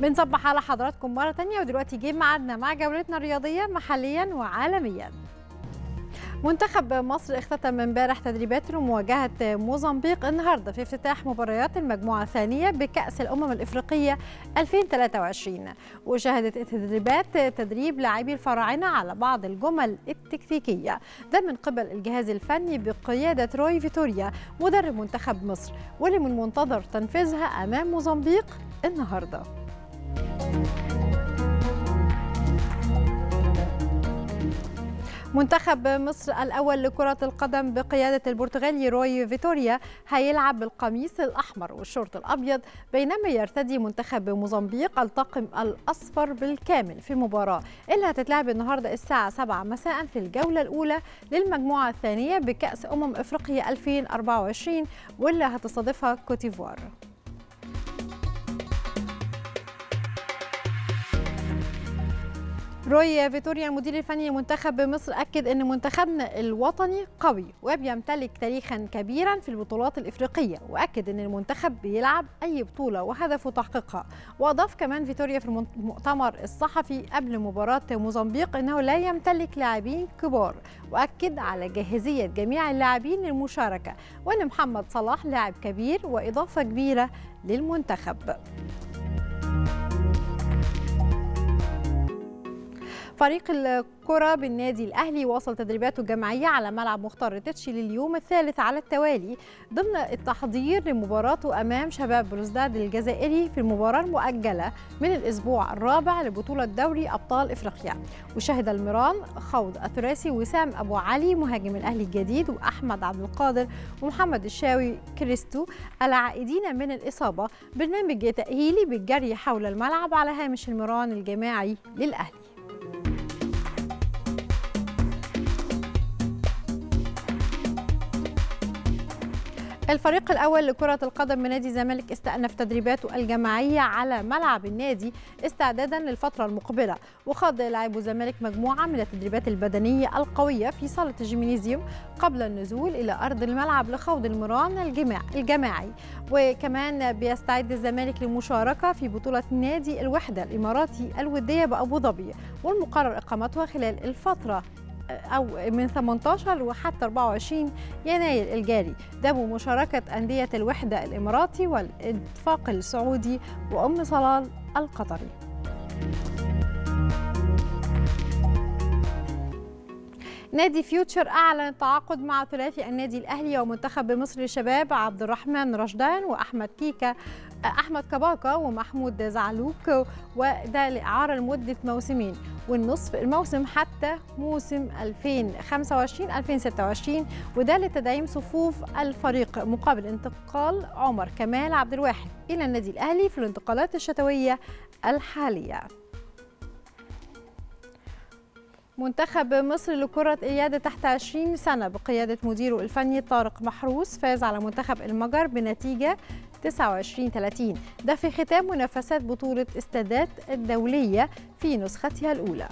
بنصبح على حضراتكم مرة تانية ودلوقتي جه ميعادنا مع جولتنا الرياضية محليا وعالميا منتخب مصر اختتم امبارح تدريبات لمواجهة موزمبيق النهاردة في افتتاح مباريات المجموعة الثانية بكأس الأمم الإفريقية 2023 وشهدت التدريبات تدريب لاعبي الفراعنة على بعض الجمل التكتيكية ده من قبل الجهاز الفني بقيادة روي فيتوريا مدرب منتخب مصر واللي من المنتظر تنفيذها أمام موزمبيق النهارده منتخب مصر الأول لكرة القدم بقيادة البرتغالي روي فيتوريا هيلعب بالقميص الأحمر والشورت الأبيض بينما يرتدي منتخب موزمبيق الطاقم الأصفر بالكامل في المباراة اللي هتتلعب النهاردة الساعة 7 مساء في الجولة الأولى للمجموعة الثانية بكأس أمم إفريقيا 2024 واللي هتستضيفها كوتيفوار روي فيتوريا المدير الفني لمنتخب مصر أكد أن منتخبنا الوطني قوي وبيمتلك تاريخا كبيرا في البطولات الإفريقية وأكد أن المنتخب بيلعب أي بطولة وهدفه تحقيقها وأضاف كمان فيتوريا في المؤتمر الصحفي قبل مباراة موزمبيق أنه لا يمتلك لاعبين كبار وأكد على جاهزية جميع اللاعبين للمشاركة وأن محمد صلاح لاعب كبير وإضافة كبيرة للمنتخب فريق الكرة بالنادي الأهلي واصل تدريباته الجماعية على ملعب مختار تتشي لليوم الثالث على التوالي ضمن التحضير لمباراته أمام شباب بلوزداد الجزائري في المباراة المؤجلة من الأسبوع الرابع لبطولة دوري أبطال إفريقيا وشهد المران خوض الثلاثي وسام أبو علي مهاجم الأهلي الجديد وأحمد عبد القادر ومحمد الشاوي كريستو العائدين من الإصابة برنامج تأهيلي بالجري حول الملعب على هامش المران الجماعي للأهلي الفريق الأول لكرة القدم من نادي الزمالك استأنف تدريباته الجماعية على ملعب النادي استعدادا للفترة المقبلة وخاض لاعبو الزمالك مجموعة من التدريبات البدنية القوية في صالة الجيمينيزيوم قبل النزول إلى أرض الملعب لخوض المران الجماعي وكمان بيستعد الزمالك للمشاركة في بطولة نادي الوحدة الإماراتي الودية بأبو ظبي والمقرر إقامتها خلال الفترة أو من 18 وحتى 24 يناير الجاري ده بمشاركة أندية الوحدة الإماراتي والاتفاق السعودي وأم صلال القطري نادي فيوتشر أعلن التعاقد مع ثلاثي النادي الأهلي ومنتخب مصر للشباب عبد الرحمن رشدان وأحمد كيكا أحمد كباكا ومحمود زعلوك وده لإعارة لمدة موسمين والنصف الموسم حتى موسم 2025-2026 وده لتدعيم صفوف الفريق مقابل انتقال عمر كمال عبد الواحد إلى النادي الأهلي في الانتقالات الشتوية الحالية منتخب مصر لكرة اليد تحت 20 سنة بقيادة مديره الفني طارق محروس فاز على منتخب المجر بنتيجة 29 30 ده في ختام منافسات بطولة استادات الدولية في نسختها الأولى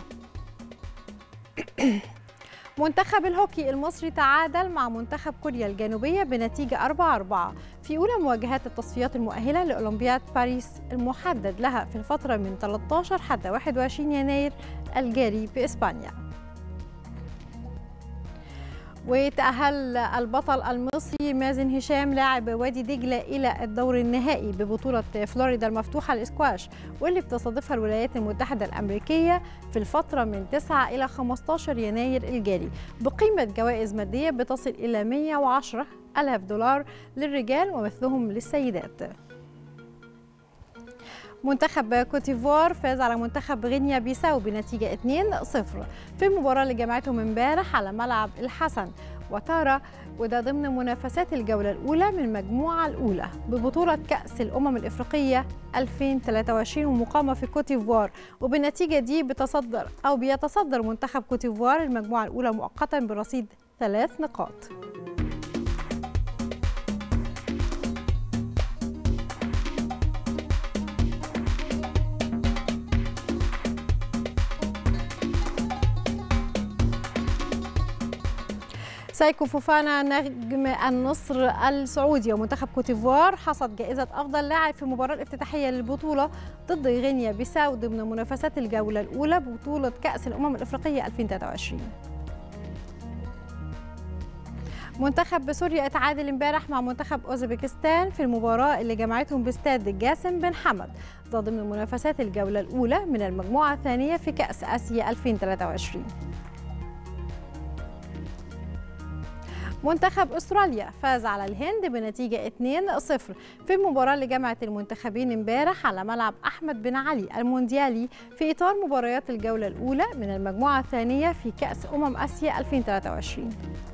منتخب الهوكي المصري تعادل مع منتخب كوريا الجنوبية بنتيجة 4-4 في أولى مواجهات التصفيات المؤهلة لأولمبياد باريس المحدد لها في الفترة من 13 حتى 21 يناير الجاري في إسبانيا وتأهل البطل المصري مازن هشام لاعب وادي دجلة إلى الدور النهائي ببطولة فلوريدا المفتوحة للإسكواش واللي بتستضيفها الولايات المتحدة الأمريكية في الفترة من 9 إلى 15 يناير الجاري بقيمة جوائز مادية بتصل إلى 110 ألف دولار للرجال ومثلهم للسيدات منتخب كوتيفوار فاز على منتخب غينيا بيساو بنتيجة 2-0 في المباراة اللي جمعتهم امبارح على ملعب الحسن وتارا وده ضمن منافسات الجولة الأولى من المجموعة الأولى ببطولة كأس الأمم الإفريقية 2023 ومقامة في كوتيفوار وبالنتيجة دي بتصدر أو بيتصدر منتخب كوتيفوار المجموعة الأولى مؤقتا برصيد ثلاث نقاط سايكو فوفانا نجم النصر السعودي ومنتخب كوتيفوار حصد جائزة أفضل لاعب في المباراة الافتتاحية للبطولة ضد غينيا بيساو ضمن منافسات الجولة الأولى ببطولة كأس الأمم الأفريقية 2023 منتخب سوريا اتعادل امبارح مع منتخب اوزبكستان في المباراه اللي جمعتهم باستاد جاسم بن حمد ده ضمن منافسات الجوله الاولى من المجموعه الثانيه في كاس اسيا 2023 منتخب استراليا فاز على الهند بنتيجه 2-0 في المباراه اللي جمعت المنتخبين امبارح على ملعب احمد بن علي المونديالي في اطار مباريات الجوله الاولى من المجموعه الثانيه في كاس امم اسيا 2023